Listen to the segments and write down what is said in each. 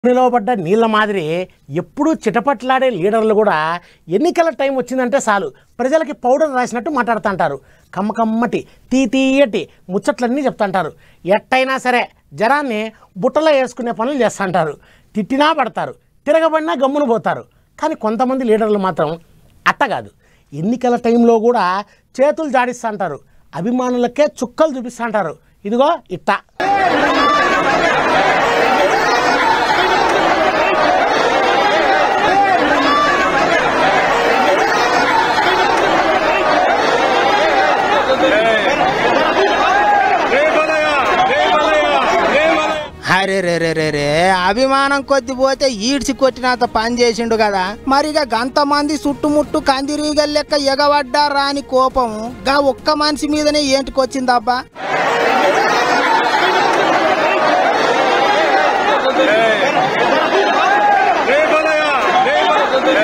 నిలవబడ్డ నీళ్ళ మాదిరి ఎప్పుడూ చిటపట్లాడే లీడర్లు కూడా ఎన్నికల టైం వచ్చిందంటే చాలు ప్రజలకి పౌడర్ రాసినట్టు మాట్లాడుతుంటారు కమ్మకమ్మటి తీ తీయటి ముచ్చట్లన్నీ చెప్తుంటారు ఎట్టయినా సరే జనాన్ని బుట్టలో వేసుకునే పనులు చేస్తుంటారు తిట్టినా పడతారు తిరగబడినా గమ్మున పోతారు కానీ కొంతమంది లీడర్లు మాత్రం అట్ట కాదు ఎన్నికల టైంలో కూడా చేతులు జాడిస్తుంటారు అభిమానులకే చుక్కలు చూపిస్తుంటారు ఇదిగో ఇట్ట జై బలయ జై బలయ జై బలయ అరే రే రే రే రే అభిమానం కొద్ది పోతే ఈడ్చి కొట్టినంత పని చేసిండు కదా మరిగా గంతమంది చుట్టుముట్టు కందిరీగల లెక్క ఎగబడ్డారా అని కోపం గా ఒక్క మనిషి మీదనే ఏంటికొచ్చిందబ్బా జై బలయ జై బలయ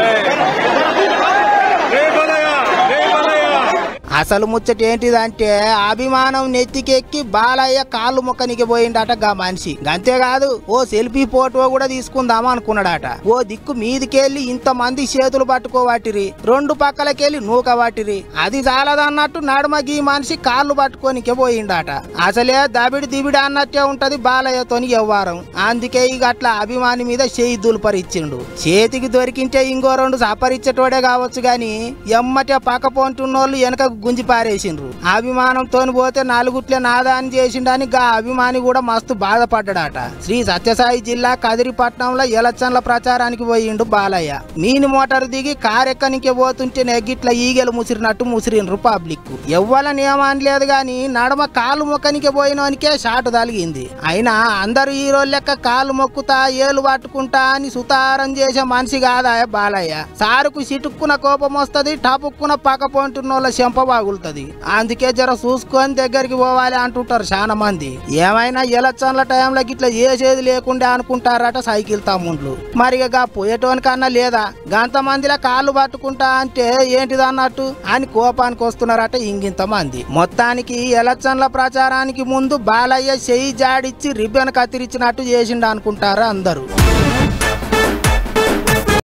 జై బలయ జై బలయ అసలు ముచ్చట ఏంటిదంటే అభిమానం నెత్తికెక్కి బాలయ్య కాళ్ళు మొక్కనికి పోయిండట గా మనిషి అంతేకాదు ఓ సెల్ఫీ ఫోటో కూడా తీసుకుందాం అనుకున్నాడట ఓ దిక్కు మీదికెళ్ళి ఇంత మంది చేతులు పట్టుకోవాటిరి రెండు పక్కలకెళ్ళి నూక వాటిరి అది చాలదన్నట్టు నడుమ గీ మనిషి కాళ్ళు పట్టుకోనికే పోయిండట అసలే దబిడి దిబిడి అన్నట్టే ఉంటది బాలయ్యతోని వ్యవహారం అందుకే ఇక అట్లా అభిమాని మీద చేయి దులుపరిచ్చిండు చేతికి దొరికింటే ఇంకో రెండు సపరిచ్చేటోడే కావచ్చు గాని ఎమ్మటే పక్క పొంటున్నోళ్ళు వెనక గుంజి పారేసిండ్రు అభిమానంతో పోతే నాలుగుట్లే నాదాన్ని చేసిండని గా అభిమాని కూడా మస్తు బాధపడ్డాడట శ్రీ సత్యసాయి జిల్లా కదిరిపట్నంలో ఎలక్షన్ల ప్రచారానికి పోయిండు బాలయ్య మీని మోటార్ దిగి కారెక్కనికి పోతుంటే నెగ్గిట్ల ఈగలు ముసిరినట్టు ముసిరిండ్రు పబ్లిక్ ఎవ్వల నియమాన్ని లేదు గాని నడమ కాలు మొక్కనికి పోయినోనికే షాటు తలిగింది అయినా అందరు హీరోలు లెక్క కాలు మొక్కుతా ఏలు పట్టుకుంటా అని సుతారం చేసే మనిషి కాదా బాలయ్య సారుకు సిటుక్కున కోపం వస్తది టపుక్కున పక్క పొంటున్నోళ్ళ చెంప బాగులుతుంది అందుకే జర చూసుకొని దగ్గరికి పోవాలి అంటుంటారు చాలా మంది ఏమైనా ఎలక్షన్ల టైంలో గిట్లా చేసేది లేకుండా అనుకుంటారట సైకిల్ తమ్ముండ్లు మరి ఇక పోయేటోనికన్నా లేదా గంత మందిలో కాళ్ళు పట్టుకుంటా అంటే ఏంటిది అన్నట్టు అని కోపానికి వస్తున్నారట ఇంగింత మంది మొత్తానికి ఎలక్షన్ల ప్రచారానికి ముందు బాలయ్య చెయ్యి జాడిచ్చి రిబ్బన్ కత్తిరించినట్టు చేసిండు అనుకుంటారు అందరూ